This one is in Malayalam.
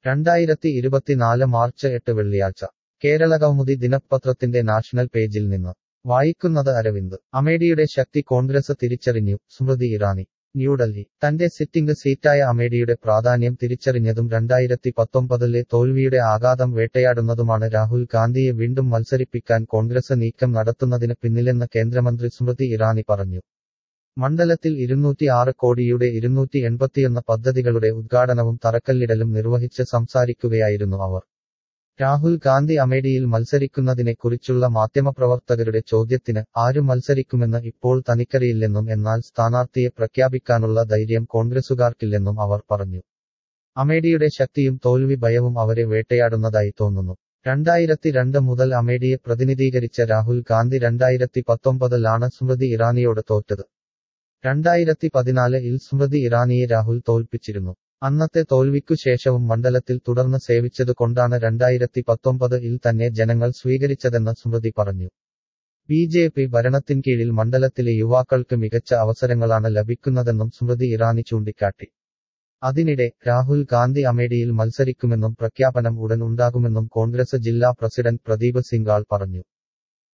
രണ്ടായിരത്തി ഇരുപത്തിനാല് മാർച്ച് എട്ട് വെള്ളിയാഴ്ച കേരളകൗമുദി ദിനപത്രത്തിന്റെ നാഷണൽ പേജിൽ നിന്ന് വായിക്കുന്നത് അരവിന്ദ് അമേഠിയുടെ ശക്തി കോൺഗ്രസ് തിരിച്ചറിഞ്ഞു സ്മൃതി ഇറാനി ന്യൂഡൽഹി തന്റെ സിറ്റിംഗ് സീറ്റായ അമേഠിയുടെ പ്രാധാന്യം തിരിച്ചറിഞ്ഞതും രണ്ടായിരത്തി പത്തൊമ്പതിലെ തോൽവിയുടെ ആഘാതം വേട്ടയാടുന്നതുമാണ് രാഹുൽ ഗാന്ധിയെ വീണ്ടും മത്സരിപ്പിക്കാൻ കോൺഗ്രസ് നീക്കം നടത്തുന്നതിന് പിന്നിലെന്ന് കേന്ദ്രമന്ത്രി സ്മൃതി ഇറാനി പറഞ്ഞു മണ്ഡലത്തിൽ ഇരുന്നൂറ്റി ആറ് കോടിയുടെ ഇരുന്നൂറ്റി എൺപത്തിയൊന്ന് പദ്ധതികളുടെ ഉദ്ഘാടനവും തറക്കല്ലിടലും നിർവഹിച്ച് സംസാരിക്കുകയായിരുന്നു അവർ രാഹുൽ ഗാന്ധി അമേഠിയിൽ മത്സരിക്കുന്നതിനെക്കുറിച്ചുള്ള മാധ്യമപ്രവർത്തകരുടെ ചോദ്യത്തിന് ആരു മത്സരിക്കുമെന്ന് ഇപ്പോൾ തനിക്കറിയില്ലെന്നും എന്നാൽ സ്ഥാനാർത്ഥിയെ പ്രഖ്യാപിക്കാനുള്ള ധൈര്യം കോൺഗ്രസുകാർക്കില്ലെന്നും അവർ പറഞ്ഞു അമേഠിയുടെ ശക്തിയും തോൽവി ഭയവും അവരെ വേട്ടയാടുന്നതായി തോന്നുന്നു രണ്ടായിരത്തി രണ്ട് മുതൽ അമേഠിയെ പ്രതിനിധീകരിച്ച രാഹുൽ ഗാന്ധി രണ്ടായിരത്തി പത്തൊമ്പതിലാണ് സ്മൃതി ഇറാനിയോട് തോറ്റത് രണ്ടായിരത്തി പതിനാലിൽ സ്മൃതി ഇറാനിയെ രാഹുൽ തോൽപ്പിച്ചിരുന്നു അന്നത്തെ തോൽവിക്കു ശേഷവും മണ്ഡലത്തിൽ തുടർന്ന് സേവിച്ചതു കൊണ്ടാണ് രണ്ടായിരത്തി പത്തൊമ്പതിൽ തന്നെ ജനങ്ങൾ സ്വീകരിച്ചതെന്ന് സ്മൃതി പറഞ്ഞു ബി ജെ പി ഭരണത്തിൻ കീഴിൽ മണ്ഡലത്തിലെ യുവാക്കൾക്ക് മികച്ച അവസരങ്ങളാണ് ലഭിക്കുന്നതെന്നും സ്മൃതി ഇറാനി ചൂണ്ടിക്കാട്ടി അതിനിടെ രാഹുൽ ഗാന്ധി അമേഠിയിൽ മത്സരിക്കുമെന്നും പ്രഖ്യാപനം ഉടൻ ഉണ്ടാകുമെന്നും കോൺഗ്രസ് ജില്ലാ പ്രസിഡന്റ് പ്രദീപ് സിംഗാൾ പറഞ്ഞു